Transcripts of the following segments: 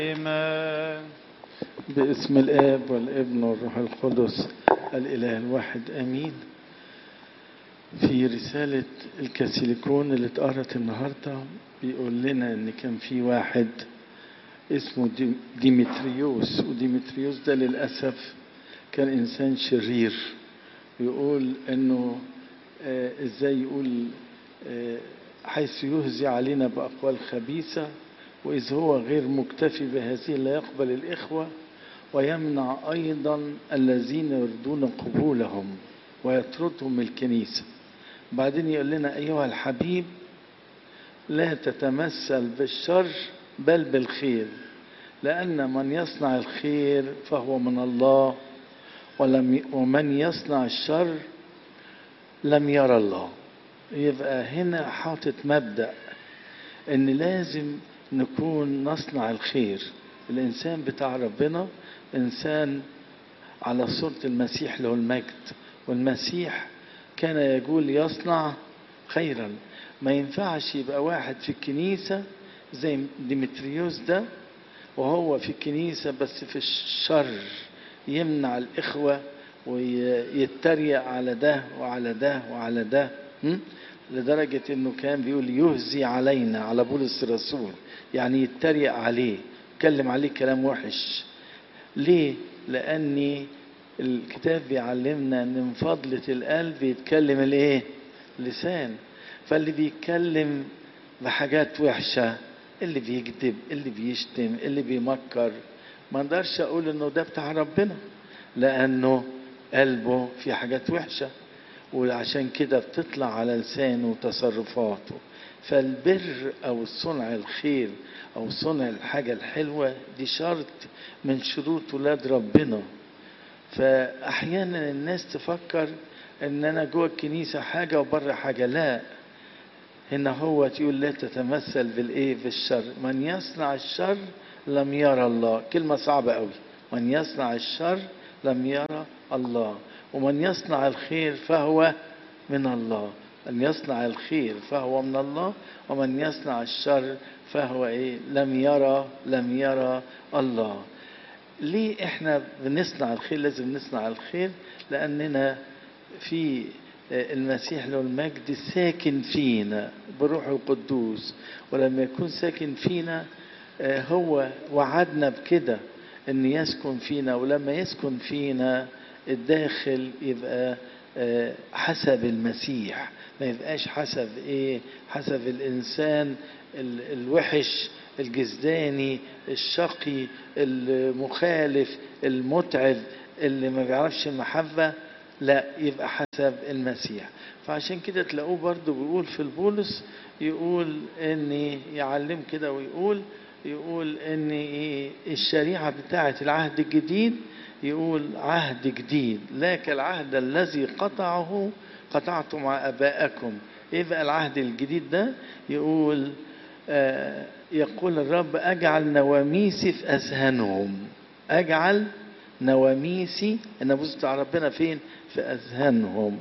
Amen. باسم الآب والابن والروح القدس الإله الواحد آمين في رسالة الكاسيليكون اللي اتقرت النهاردة بيقول لنا إن كان في واحد اسمه دي- ديمتريوس وديمتريوس ده للأسف كان إنسان شرير يقول إنه آه، إزاي يقول آه، حيث يهزي علينا بأقوال خبيثة وإذ هو غير مكتفي بهذه لا يقبل الإخوة ويمنع أيضا الذين يريدون قبولهم ويطردهم من الكنيسة بعدين يقول لنا أيها الحبيب لا تتمثل بالشر بل بالخير لأن من يصنع الخير فهو من الله ولم ومن يصنع الشر لم يرى الله يبقى هنا حاطط مبدأ ان لازم نكون نصنع الخير الانسان بتاع ربنا انسان على صورة المسيح له المجد والمسيح كان يقول يصنع خيرا ما ينفعش يبقى واحد في الكنيسة زي ديمتريوس ده وهو في الكنيسة بس في الشر يمنع الإخوة ويتريق على ده وعلى ده وعلى ده م? لدرجة انه كان بيقول يهزي علينا على بولس الرسول يعني يتريق عليه يتكلم عليه كلام وحش ليه؟ لأن الكتاب بيعلمنا ان من فضلة القلب يتكلم الايه؟ لسان فاللي بيتكلم بحاجات وحشة اللي بيكذب اللي بيشتم اللي بيمكر ما اقدرش اقول انه ده بتاع ربنا لانه قلبه في حاجات وحشه وعشان كده بتطلع على لسانه وتصرفاته فالبر او صنع الخير او صنع الحاجه الحلوه دي شرط من شروط ولاد ربنا فاحيانا الناس تفكر ان انا جوه الكنيسه حاجه وبره حاجه لا هنا هو تقول لا تتمثل بالايه بالشر من يصنع الشر لم يرى الله كلمه صعبه قوي من يصنع الشر لم يرى الله ومن يصنع الخير فهو من الله من يصنع الخير فهو من الله ومن يصنع الشر فهو ايه لم يرى لم يرى الله ليه احنا بنصنع الخير لازم نصنع الخير لاننا في المسيح له المجد ساكن فينا بروح القدوس ولما يكون ساكن فينا آه، هو وعدنا بكده ان يسكن فينا ولما يسكن فينا الداخل يبقى آه، حسب المسيح ما يبقاش حسب ايه حسب الانسان ال- الوحش الجزداني الشقي المخالف المتعب اللي ما بيعرفش المحبة لا يبقى حسب المسيح فعشان كده تلاقوه برضو بيقول في البولس يقول ان يعلم كده ويقول يقول ان إيه الشريعة بتاعة العهد الجديد يقول عهد جديد لا كالعهد الذي قطعه قطعته مع ابائكم ايه بقى العهد الجديد ده يقول آه يقول الرب اجعل نواميسي في اذهانهم اجعل نواميسي الناموس بتاع ربنا فين في اذهانهم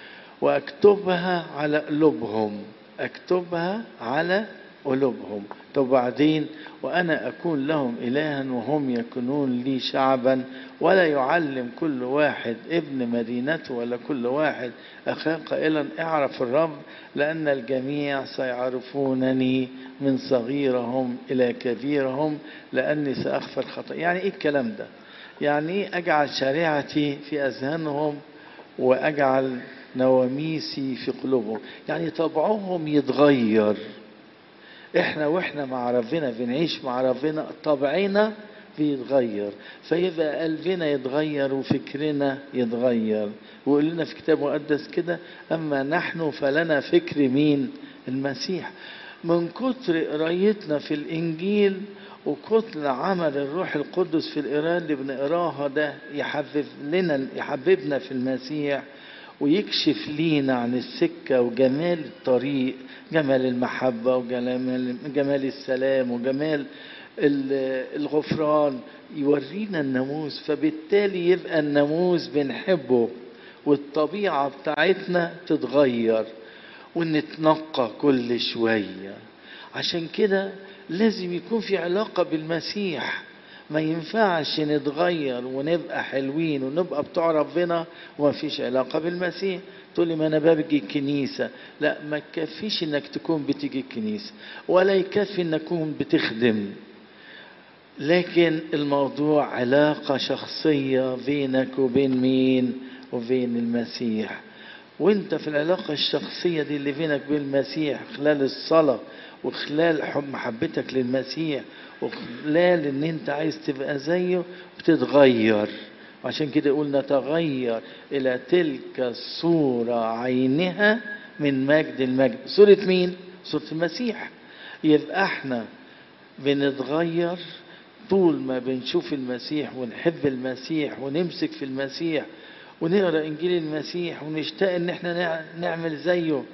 واكتبها على قلوبهم اكتبها على قلوبهم طب بعدين وانا اكون لهم الها وهم يكونون لي شعبا ولا يعلم كل واحد ابن مدينته ولا كل واحد اخاه قائلا اعرف الرب لان الجميع سيعرفونني من صغيرهم الى كبيرهم لاني ساغفر خطأ يعني ايه الكلام ده يعني ايه اجعل شريعتي في اذهانهم واجعل نواميسي في قلوبهم يعني طبعهم يتغير احنا واحنا مع ربنا بنعيش مع ربنا طبعنا بيتغير فيبقى قلبنا يتغير وفكرنا يتغير ويقول لنا في كتاب مقدس كده اما نحن فلنا فكر مين المسيح من كتر قرايتنا في الانجيل وكتر عمل الروح القدس في القراءة اللي بنقراها ده يحبب لنا يحببنا في المسيح ويكشف لينا عن السكة وجمال الطريق جمال المحبة وجمال جمال السلام وجمال ال- الغفران يورينا الناموس فبالتالي يبقى الناموس بنحبه والطبيعة بتاعتنا تتغير ونتنقى كل شوية عشان كده لازم يكون في علاقة بالمسيح ما ينفعش نتغير ونبقى حلوين ونبقى بتوع ربنا وما فيش علاقة بالمسيح تقول لي ما انا باجي الكنيسة لا ما تكفيش انك تكون بتيجي الكنيسة ولا يكفي انك تكون بتخدم لكن الموضوع علاقة شخصية بينك وبين مين وبين المسيح وانت في العلاقة الشخصية دي اللي بينك وبين المسيح خلال الصلاة وخلال حب محبتك للمسيح وخلال ان انت عايز تبقى زيه بتتغير عشان كده يقول نتغير الى تلك الصورة عينها من مجد المجد صورة مين؟ صورة المسيح يبقى احنا بنتغير طول ما بنشوف المسيح ونحب المسيح ونمسك في المسيح ونقرا انجيل المسيح ونشتاق ان احنا نعمل زيه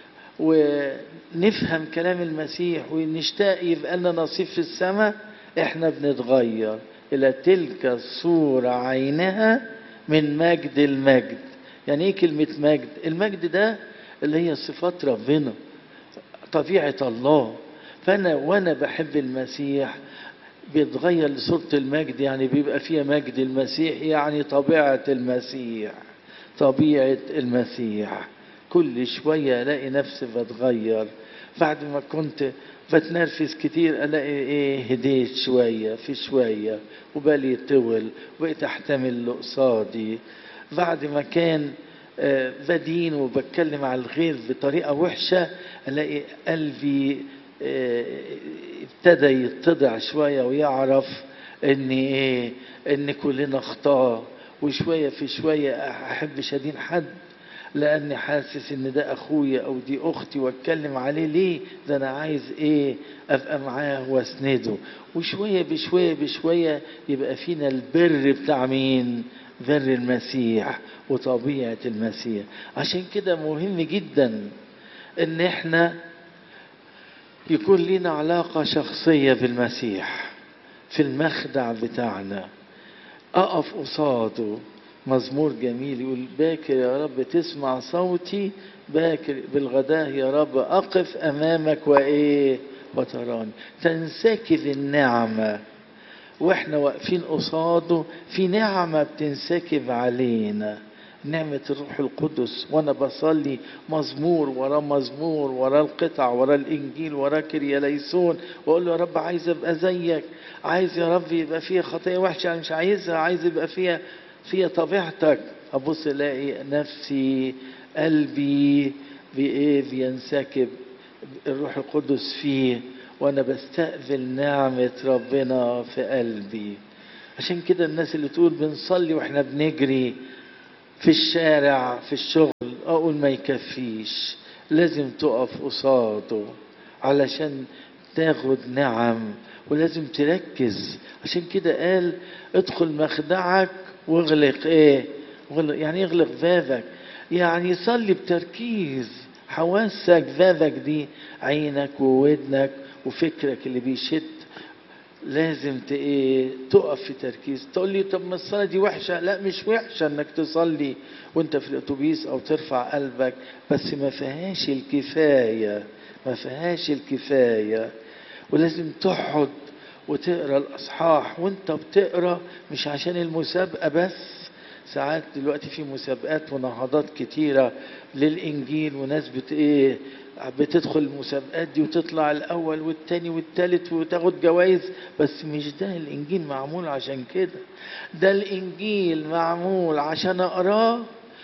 ونفهم كلام المسيح ونشتاق يبقى لنا نصيب في السماء احنا بنتغير الى تلك الصورة عينها من مجد المجد يعني ايه كلمة مجد المجد ده اللي هي صفات ربنا طبيعة الله فانا وانا بحب المسيح بيتغير لصورة المجد يعني بيبقى فيها مجد المسيح يعني طبيعة المسيح طبيعة المسيح كل شوية ألاقي نفسي بتغير بعد ما كنت بتنرفز كتير ألاقي إيه هديت شوية في شوية وبالي طول وبقيت أحتمل اللي قصادي بعد ما كان بدين وبتكلم على الغير بطريقة وحشة ألاقي قلبي ابتدى يتضع شوية ويعرف ان ايه ان كلنا اخطاء وشوية في شوية احبش ادين حد لاني حاسس ان ده اخويا او دي اختي واتكلم عليه ليه ده انا عايز ايه ابقى معاه واسنده وشوية بشوية بشوية يبقى فينا البر بتاع مين بر المسيح وطبيعة المسيح عشان كده مهم جدا ان احنا يكون لنا علاقة شخصية بالمسيح في المخدع بتاعنا أقف قصاده مزمور جميل يقول باكر يا رب تسمع صوتي باكر بالغداء يا رب أقف أمامك وإيه وتراني تنسكب النعمة واحنا واقفين قصاده في نعمة بتنسكب علينا نعمة الروح القدس وانا بصلي مزمور ورا مزمور ورا القطع ورا الانجيل ورا كرياليسون واقول له يا رب عايز ابقى زيك عايز يا رب يبقى فيها خطية وحشة مش عايزها عايز يبقى فيها فيها طبيعتك ابص الاقي نفسي قلبي بايه بينسكب الروح القدس فيه وانا بستقبل نعمة ربنا في قلبي عشان كده الناس اللي تقول بنصلي واحنا بنجري في الشارع في الشغل اقول ما يكفيش لازم تقف قصاده علشان تاخد نعم ولازم تركز عشان كده قال ادخل مخدعك واغلق ايه واغلق يعني اغلق بابك يعني صلي بتركيز حواسك بابك دي عينك وودنك وفكرك اللي بيشت لازم ايه تقف في تركيز تقول لي طب ما الصلاه دي وحشه لا مش وحشه انك تصلي وانت في الاتوبيس او ترفع قلبك بس ما فيهاش الكفايه ما فيهاش الكفايه ولازم تقعد وتقرا الاصحاح وانت بتقرا مش عشان المسابقه بس ساعات دلوقتي في مسابقات ونهضات كتيره للانجيل وناس بت ايه بتدخل المسابقات دي وتطلع الاول والتاني والتالت وتاخد جوائز بس مش ده الانجيل معمول عشان كده ده الانجيل معمول عشان اقراه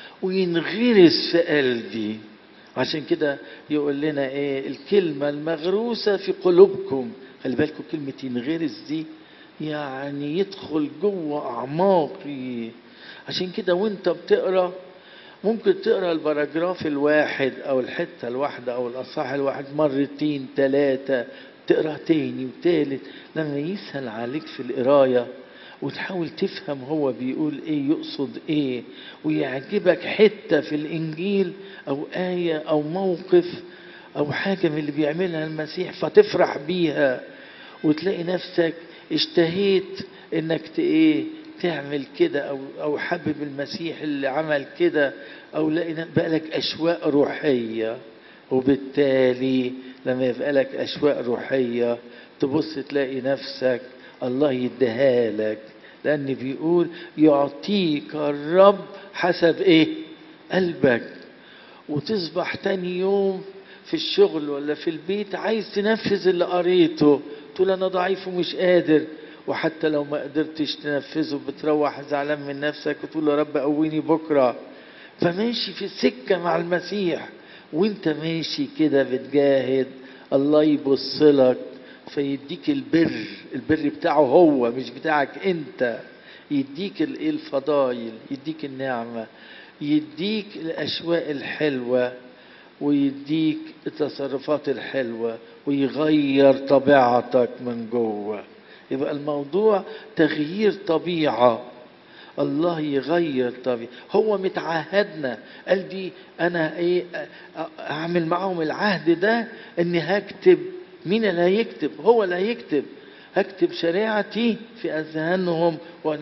وينغرس في قلبي عشان كده يقول لنا ايه الكلمة المغروسة في قلوبكم خلي بالكم كلمة ينغرس دي يعني يدخل جوه اعماقي عشان كده وانت بتقرا ممكن تقرا الباراجراف الواحد او الحته الواحده او الاصحاح الواحد مرتين ثلاثه تقرا تاني وتالت لما يسهل عليك في القرايه وتحاول تفهم هو بيقول ايه يقصد ايه ويعجبك حته في الانجيل او ايه او موقف او حاجه من اللي بيعملها المسيح فتفرح بيها وتلاقي نفسك اشتهيت انك ايه تعمل كده او او حبب المسيح اللي عمل كده او لاقي بقى لك اشواق روحيه وبالتالي لما يبقى لك أشواق روحية تبص تلاقي نفسك الله يديها لك لأن بيقول يعطيك الرب حسب إيه قلبك وتصبح تاني يوم في الشغل ولا في البيت عايز تنفذ اللي قريته تقول أنا ضعيف ومش قادر وحتى لو ما قدرتش تنفذه بتروح زعلان من نفسك وتقول يا رب قويني بكرة فماشي في السكة مع المسيح وانت ماشي كده بتجاهد الله يبص لك فيديك البر البر بتاعه هو مش بتاعك انت يديك الايه الفضايل يديك النعمة يديك الأشواق الحلوة ويديك التصرفات الحلوة ويغير طبيعتك من جوه يبقى الموضوع تغيير طبيعة الله يغير طبيعة هو متعهدنا قال دي انا ايه اعمل معاهم العهد ده اني هكتب مين اللي هيكتب هو اللي هيكتب هكتب شريعتي في اذهانهم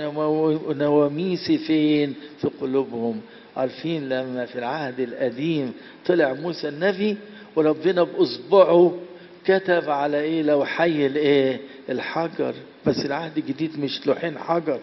ونواميسي فين في قلوبهم عارفين لما في العهد القديم طلع موسى النبي وربنا باصبعه كتب على ايه لوحي الايه الحجر بس العهد الجديد مش لوحين حجر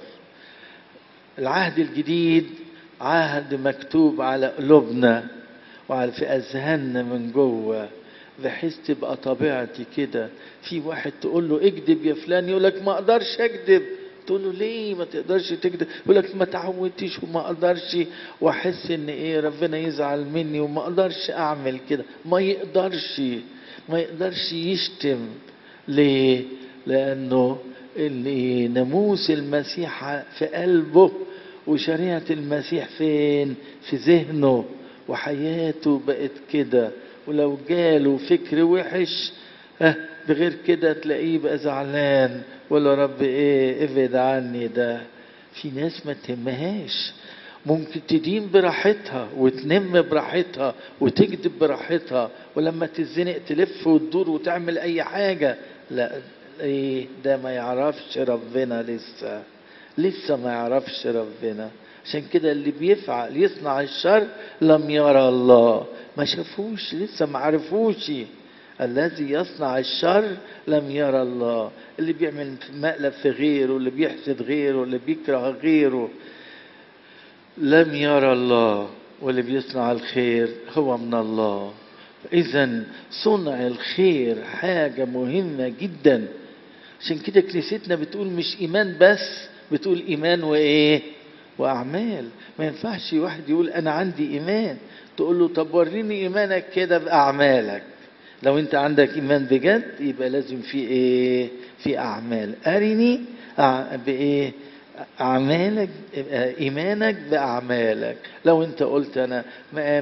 العهد الجديد عهد مكتوب على قلوبنا وعلى في اذهاننا من جوه بحيث تبقى طبيعتي كده في واحد تقول له اكذب يا فلان يقول لك ما اقدرش اكذب تقول له ليه ما تقدرش تكذب يقول لك ما تعودتش وما اقدرش واحس ان ايه ربنا يزعل مني وما اقدرش اعمل كده ما يقدرش ما يقدرش يشتم ليه لانه اللي ناموس المسيح في قلبه وشريعة المسيح فين في ذهنه وحياته بقت كده ولو جاله فكر وحش اه بغير كده تلاقيه بقى زعلان ولا رب ايه ابعد عني ده في ناس ما تهمهاش ممكن تدين براحتها وتنم براحتها وتكذب براحتها ولما تزنق تلف وتدور وتعمل اي حاجة لا ايه ده ما يعرفش ربنا لسه لسه ما يعرفش ربنا عشان كده اللي بيفعل يصنع الشر لم يرى الله ما شافوش لسه ما عرفوش الذي يصنع الشر لم يرى الله اللي بيعمل مقلب في غيره اللي بيحسد غيره اللي بيكره غيره لم يرى الله واللي بيصنع الخير هو من الله اذا صنع الخير حاجة مهمة جدا عشان كده كنيستنا بتقول مش ايمان بس بتقول ايمان وايه واعمال ما ينفعش واحد يقول انا عندي ايمان تقول له طب وريني ايمانك كده باعمالك لو انت عندك ايمان بجد يبقى لازم في ايه في اعمال ارني بايه اعمالك ايمانك باعمالك لو انت قلت انا ما